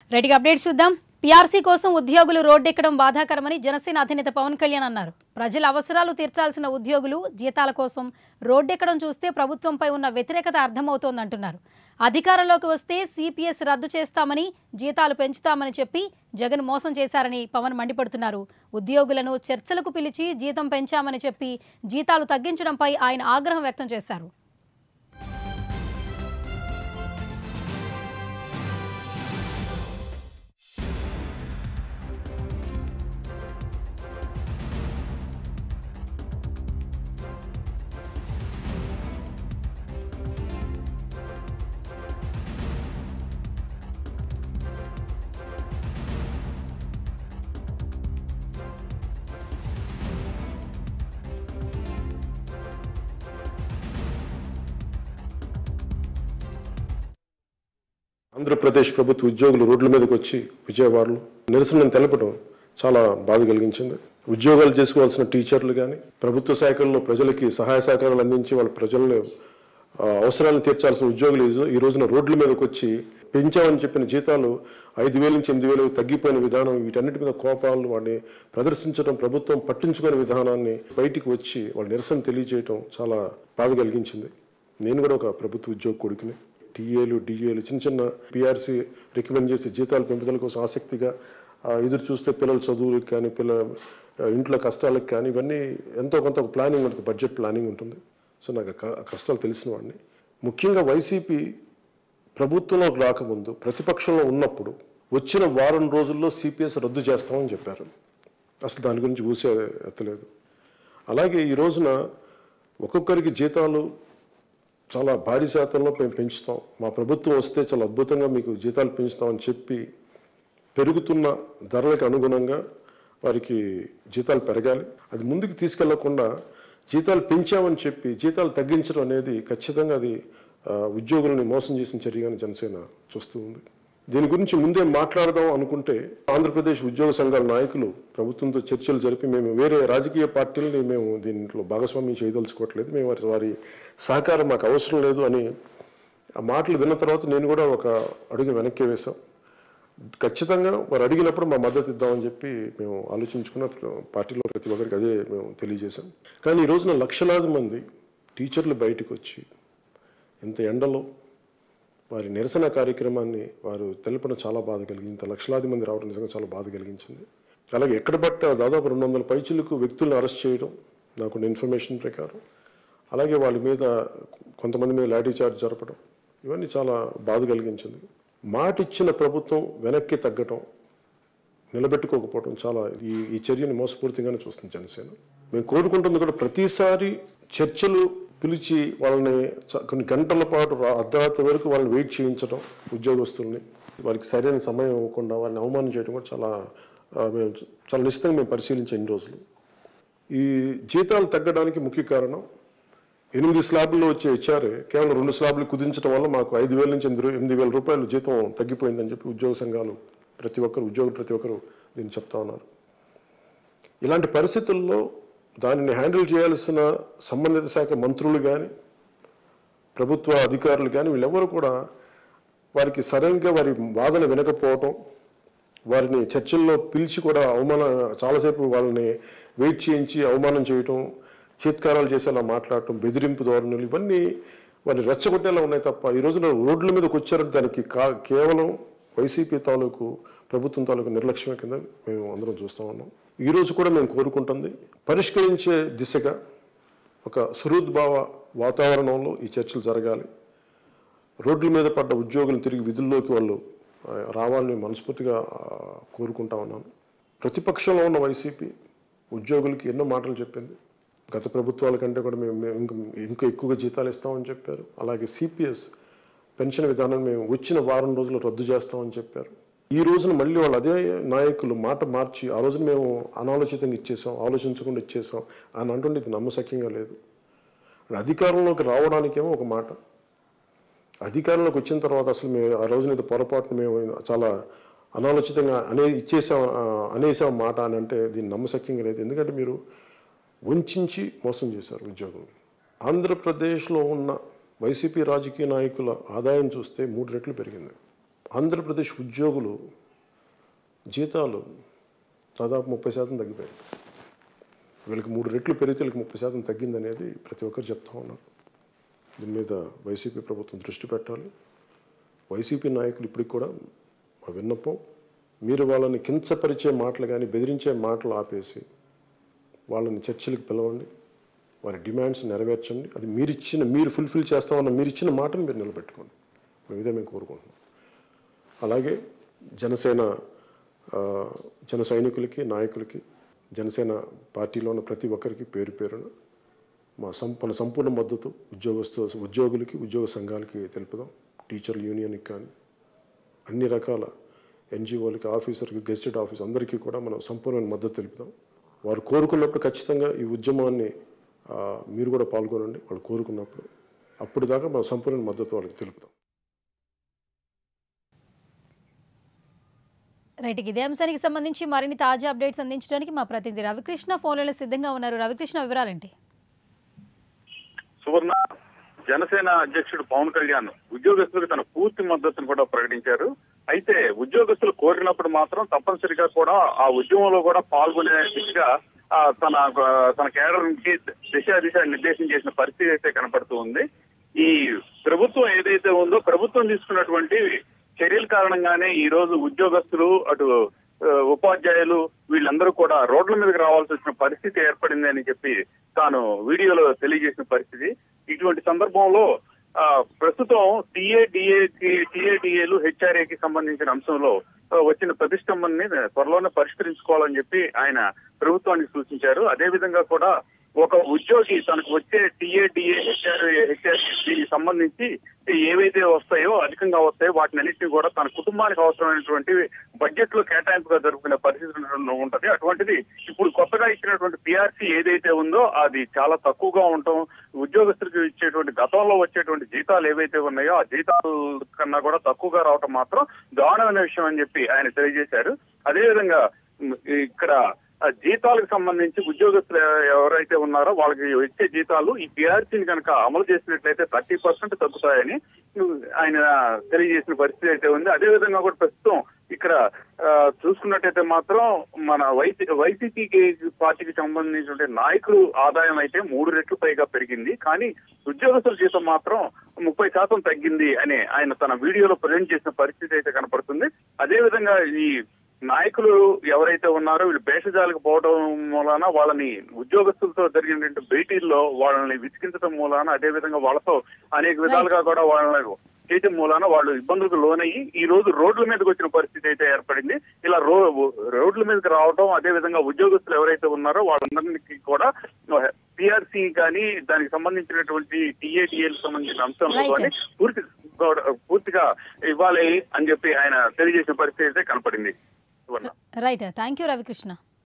రైట్గా updates చూద్దాం PRC కోసం ఉద్యోగులు రోడ్డెక్కడం బాధాకరమని జనసేన అధినేత పవన్ కళ్యాణ్ అన్నారు ప్రజల అవసరాలు తీర్చాల్సిన ఉద్యోగులు జీతాల కోసం రోడ్డెక్కడం చూస్తే ప్రభుత్వంపై ఉన్న వ్యతిరేకత అర్థమవుతోందంటున్నారు అధికారంలోకి వస్తే సిపిఎస్ రద్దు చేస్తామని జీతాలు పెంచుతామని చెప్పి జగన్ మోసం చేశారని పవన్ మండిపడుతున్నారు ఉద్యోగులను చర్చలకు పిలిచి జీతం పెంచామని చెప్పి జీతాలు తగ్గించడంపై ఆయన ఆగ్రహం వ్యక్తం చేశారు ఆంధ్రప్రదేశ్ ప్రభుత్వ ఉద్యోగులు రోడ్ల మీదకి వచ్చి విజయవాడలో నిరసనను తెలపడం చాలా బాధ కలిగించింది ఉద్యోగాలు చేసుకోవాల్సిన టీచర్లు కానీ ప్రభుత్వ శాఖల్లో ప్రజలకి సహాయ సహకారాలు అందించి వాళ్ళ ప్రజల్ని ఆ, అవసరాలను తీర్చాల్సిన ఉద్యోగులు ఈ రో- ఈ రోజున రోడ్ల మీదకి వచ్చి పెంచామని చెప్పిన జీతాలు ఐదు వేల నుంచి ఎనిమిది వేలు తగ్గిపోయిన విధానం వీటన్నిటి మీద కోపాలు వాడిని ప్రదర్శించడం ప్రభుత్వం పట్టించుకునే విధానాన్ని బయటికి వచ్చి వాళ్ళ నిరసన తెలియజేయడం చాలా బాధ కలిగించింది నేను కూడా ఒక ప్రభుత్వ ఉద్యోగ కొడుకుని టీఏలు డిఏలు చిన్న చిన్న పిఆర్సీ రికమెండ్ చేసే జీతాల పెంపుదల కోసం ఆసక్తిగా ఆ, ఎదురు చూస్తే పిల్లల చదువులకు కానీ పిల్ల ఆ, ఇంట్లో కష్టాలకు కానీ ఇవన్నీ ఎంతో కొంత ఒక ప్లానింగ్ ఉంటుంది బడ్జెట్ ప్లానింగ్ ఉంటుంది సో నాకు ఆ క- ఆ కష్టాలు తెలిసిన వాడిని ముఖ్యంగా వైసీపీ ప్రభుత్వంలోకి రాకముందు ప్రతిపక్షంలో ఉన్నప్పుడు వచ్చిన వారం రోజుల్లో సిపిఎస్ రద్దు చేస్తామని చెప్పారు అసలు దాని గురించి ఊసే ఎత్తలేదు అలాగే ఈ రోజున ఒక్కొక్కరికి జీతాలు చాలా భారీ శాతంలో మేము పెంచుతాం మా ప్రభుత్వం వస్తే చాలా అద్భుతంగా మీకు జీతాలు పెంచుతామని చెప్పి పెరుగుతున్న ధరలకు అనుగుణంగా వారికి జీతాలు పెరగాలి అది ముందుకు తీసుకెళ్లకుండా జీతాలు పెంచామని చెప్పి జీతాలు తగ్గించడం అనేది ఖచ్చితంగా అది ఆ, ఉద్యోగులని మోసం చేసిన చర్యగానే జనసేన చూస్తూ ఉంది దీని గురించి ముందే మాట్లాడదాం అనుకుంటే ఆంధ్రప్రదేశ్ ఉద్యోగ సంఘాల నాయకులు ప్రభుత్వంతో చర్చలు జరిపి మేము వేరే రాజకీయ పార్టీలని మేము దీంట్లో భాగస్వామ్యం చేయదలుచుకోవట్లేదు మేము వారి వారి సహకారం మాకు అవసరం లేదు అని ఆ మాటలు విన్న తర్వాత నేను కూడా ఒక అడుగు వెనక్కి వేశాం ఖచ్చితంగా వారు అడిగినప్పుడు మా మద్దతు ఇద్దామని చెప్పి మేము ఆలోచించుకున్న పార్టీలో ప్రతి ఒక్కరికి అదే మేము తెలియజేశాం కానీ ఈ రోజున లక్షలాది మంది టీచర్లు బయటకు వచ్చి ఇంత ఎండలో వారి నిరసన కార్యక్రమాన్ని వారు తెలపడం చాలా బాధ కలిగింది ఇంత లక్షలాది మంది రావడం నిజంగా చాలా బాధ కలిగించింది అలాగే ఎక్కడ పట్ట దాదాపు రెండు వందల పైచులకు వ్యక్తులను అరెస్ట్ చేయడం నాకున్న ఇన్ఫర్మేషన్ ప్రకారం అలాగే వాళ్ళ మీద కొంతమంది మీద లాఠీ చార్జ్ జరపడం ఇవన్నీ చాలా బాధ కలిగించింది మాట ఇచ్చిన ప్రభుత్వం వెనక్కి తగ్గటం నిలబెట్టుకోకపోవడం చాలా ఈ ఈ చర్యని మోసపూరితంగానే చూస్తుంది జనసేన మేము కోరుకుంటుంది కూడా ప్రతిసారి చర్చలు పిలిచి వాళ్ళని చ- కొన్ని గంటల పాటు రా- అర్ధరాత్రి వరకు వాళ్ళని వెయిట్ చేయించడం ఉద్యోగస్తుల్ని వారికి సరైన సమయం ఇవ్వకుండా వారిని అవమానం చేయడం కూడా చాలా ఆ, మేము చాలా నిశ్చితంగా మేము పరిశీలించాం ఇన్ని రోజులు ఈ జీతాలు తగ్గడానికి ముఖ్య కారణం ఎనిమిది స్లాబ్లో వచ్చే హెచ్ఆర్ఏ కేవలం రెండు స్లాబ్లు కుదించడం వల్ల మాకు ఐదు వేల నుంచి ఎనిమిది ఎనిమిది వేల రూపాయలు జీతం తగ్గిపోయిందని చెప్పి ఉద్యోగ సంఘాలు ప్రతి ఒక్కరు ఉద్యోగులు ప్రతి ఒక్కరు దీన్ని చెప్తా ఉన్నారు ఇలాంటి పరిస్థితుల్లో దానిని హ్యాండిల్ చేయాల్సిన సంబంధిత శాఖ మంత్రులు కానీ ప్రభుత్వ అధికారులు కానీ వీళ్ళెవరు కూడా వారికి సరైనగా వారి వాదన వినకపోవటం వారిని చర్చల్లో పిలిచి కూడా అవమాన చాలాసేపు వాళ్ళని వెయిట్ చేయించి అవమానం చేయటం చీత్కారాలు చేసేలా మాట్లాడటం బెదిరింపు ధోరణులు ఇవన్నీ వారిని రెచ్చగొట్టేలా ఉన్నాయి తప్ప ఈ రోజున రోడ్ల మీదకి వచ్చారంటే దానికి కా కేవలం వైసీపీ తాలూకు ప్రభుత్వం తాలూకు నిర్లక్ష్యమే కింద మేము అందరం చూస్తూ ఉన్నాం ఈ రోజు కూడా మేము కోరుకుంటుంది పరిష్కరించే దిశగా ఒక సుహృద్భావ వాతావరణంలో ఈ చర్చలు జరగాలి రోడ్ల మీద పడ్డ ఉద్యోగులు తిరిగి విధుల్లోకి వాళ్ళు ఆ, రావాలని మనస్ఫూర్తిగా ఆ, కోరుకుంటా ఉన్నాను ప్రతిపక్షంలో ఉన్న వైసీపీ ఉద్యోగులకి ఎన్నో మాటలు చెప్పింది గత ప్రభుత్వాల కంటే కూడా మేము మేము ఇంకా ఇంకా ఎక్కువగా జీతాలు ఇస్తామని చెప్పారు అలాగే సిపిఎస్ పెన్షన్ విధానం మేము వచ్చిన వారం రోజులు రద్దు చేస్తామని చెప్పారు ఈ రోజున మళ్ళీ వాళ్ళు అదే నాయకులు మాట మార్చి ఆ రోజున మేము అనాలోచితంగా ఇచ్చేసాం ఆలోచించకుండా ఇచ్చేసాం అని అంటుండే ఇది నమ్మశక్యంగా లేదు అధికారంలోకి రావడానికేమో ఒక మాట అధికారంలోకి వచ్చిన తర్వాత అసలు మేము ఆ రోజున ఇది పొరపాటున మేము చాలా అనాలోచితంగా అనే ఇచ్చేసాం ఆ, అనేసాం మాట అని అంటే దీన్ని నమ్మశక్యంగా లేదు ఎందుకంటే మీరు వంచి మోసం చేశారు ఉద్యోగులు ఆంధ్రప్రదేశ్లో ఉన్న వైసీపీ రాజకీయ నాయకుల ఆదాయం చూస్తే మూడు రెట్లు పెరిగింది ఆంధ్రప్రదేశ్ ఉద్యోగులు జీతాలు దాదాపు ముప్పై శాతం తగ్గిపోయాయి వీళ్ళకి మూడు రెట్లు పెరిగితే వీళ్ళకి ముప్పై శాతం తగ్గిందనేది ప్రతి ఒక్కరు చెప్తా ఉన్నారు దీని మీద వైసీపీ ప్రభుత్వం దృష్టి పెట్టాలి వైసీపీ నాయకులు ఇప్పటికి కూడా మా విన్నపం మీరు వాళ్ళని కించపరిచే మాటలు కానీ బెదిరించే మాటలు ఆపేసి వాళ్ళని చర్చలకు పిలవండి వారి డిమాండ్స్ నెరవేర్చండి అది మీరు ఇచ్చిన మీరు ఫుల్ఫిల్ చేస్తామన్న మీరు ఇచ్చిన మాటను మీరు నిలబెట్టుకోండి మేము ఇదే మేము కోరుకుంటున్నాం అలాగే జనసేన ఆ, జన సైనికులకి నాయకులకి జనసేన పార్టీలో ఉన్న ప్రతి ఒక్కరికి పేరు పేరున మా సం మన సంపూర్ణ మద్దతు ఉద్యోగస్తు ఉద్యోగులకి ఉద్యోగ సంఘాలకి తెలుపుదాం టీచర్ యూనియన్కి కానీ అన్ని రకాల ఎన్జిఓలకి ఆఫీసర్కి గెస్టెడ్ ఆఫీస్ అందరికీ కూడా మనం సంపూర్ణమైన మద్దతు తెలుపుదాం వారు కోరుకున్నప్పుడు ఖచ్చితంగా ఈ ఉద్యమాన్ని ఆ, మీరు కూడా పాల్గొనండి వాళ్ళు కోరుకున్నప్పుడు అప్పుడు దాకా మనం సంపూర్ణ మద్దతు వాళ్ళకి తెలుపుదాం రైట్ ఇదే అంశానికి సంబంధించి మరిన్ని తాజా అప్డేట్స్ అందించడానికి మా ప్రతినిధి రవికృష్ణ ఫోన్లలో సిద్ధంగా ఉన్నారు రవికృష్ణ వివరాలేంటి సువర్ణ జనసేన అధ్యక్షుడు పవన్ కళ్యాణ్ ఉద్యోగస్తులకు తన పూర్తి మద్దతును కూడా ప్రకటించారు అయితే ఉద్యోగస్తులు కోరినప్పుడు మాత్రం తప్పనిసరిగా కూడా ఆ ఉద్యమంలో కూడా పాల్గొనే దిశగా ఆ, తన తన కేడర్ నుంచి దిశ దిశ నిర్దేశం చేసిన పరిస్థితి అయితే కనపడుతూ ఉంది ఈ ప్రభుత్వం ఏదైతే ఉందో ప్రభుత్వం తీసుకున్నటువంటి చర్యల కారణంగానే ఈ రోజు ఉద్యోగస్తులు అటు ఆ, ఉపాధ్యాయులు వీళ్ళందరూ కూడా రోడ్ల మీదకి రావాల్సి వచ్చిన పరిస్థితి ఏర్పడింది అని చెప్పి తాను వీడియోలో తెలియజేసిన పరిస్థితి ఇటువంటి సందర్భంలో ఆ, ప్రస్తుతం టీఏడిఏకి టీఏడిఏలు హెచ్ఆర్ఏకి సంబంధించిన అంశంలో ఆ, వచ్చిన ప్రతిష్టంభనని త్వరలోనే పరిష్కరించుకోవాలని చెప్పి ఆయన ప్రభుత్వానికి సూచించారు అదే విధంగా కూడా ఒక ఉద్యోగి తనకు వచ్చే టీఏడిఏ హెచ్ఆర్ హెచ్ఆర్ దీనికి సంబంధించి ఏవైతే వస్తాయో అధికంగా వస్తాయో వాటిని అన్నింటినీ కూడా తన కుటుంబానికి అవసరమైనటువంటి బడ్జెట్ లో కేటాయింపుగా జరుపుకునే పరిస్థితి ఉంటది అటువంటిది ఇప్పుడు కొత్తగా ఇచ్చినటువంటి పిఆర్సీ ఏదైతే ఉందో అది చాలా తక్కువగా ఉండటం ఉద్యోగస్తులకు ఇచ్చేటువంటి గతంలో వచ్చేటువంటి జీతాలు ఏవైతే ఉన్నాయో ఆ జీతాల కన్నా కూడా తక్కువగా రావటం మాత్రం దారుణమైన విషయం అని చెప్పి ఆయన తెలియజేశారు అదేవిధంగా ఉమ్, ఇక్కడ ఆ జీతాలకు సంబంధించి ఉద్యోగస్తులు ఎవరైతే ఉన్నారో వాళ్ళకి ఇచ్చే జీతాలు ఈ పిఆర్సీని కనుక అమలు చేసినట్లయితే థర్టీ పర్సెంట్ తగ్గుతాయని ఆయన తెలియజేసిన పరిస్థితి అయితే ఉంది అదే విధంగా కూడా ప్రస్తుతం ఇక్కడ ఆ, చూసుకున్నట్టయితే మాత్రం మన వైసీ వైసీపీ పార్టీకి సంబంధించిన నాయకులు ఆదాయం అయితే మూడు రెట్లు పైగా పెరిగింది కానీ ఉద్యోగస్తుల జీతం మాత్రం ముప్పై శాతం తగ్గింది అని ఆయన తన వీడియోలో ప్రజెంట్ చేసిన పరిస్థితి అయితే కనపడుతుంది అదే విధంగా ఈ నాయకులు ఎవరైతే ఉన్నారో వీళ్ళు భేషజాలకు పోవడం మూలాన వాళ్ళని ఉద్యోగస్తులతో జరిగినటువంటి భేటీల్లో వాళ్ళని విసిగించడం మూలాన అదే విధంగా వాళ్ళతో అనేక విధాలుగా కూడా వాళ్ళని చేయటం మూలాన వాళ్ళు ఇబ్బందులకు లోనయ్యి ఈ రోజు రోడ్ల మీదకి వచ్చిన పరిస్థితి అయితే ఏర్పడింది ఇలా రో రోడ్ల మీదకి రావడం అదే విధంగా ఉద్యోగస్తులు ఎవరైతే ఉన్నారో వాళ్ళందరికీ కూడా పిఆర్సీ కానీ దానికి సంబంధించినటువంటి టీఏటీఎల్ సంబంధించిన అంశాలు Right. కానీ పూర్తి పూర్తిగా ఇవ్వాలి అని చెప్పి ఆయన తెలియజేసిన పరిస్థితి అయితే కనపడింది Suvarna. Right thank you Ravikrishna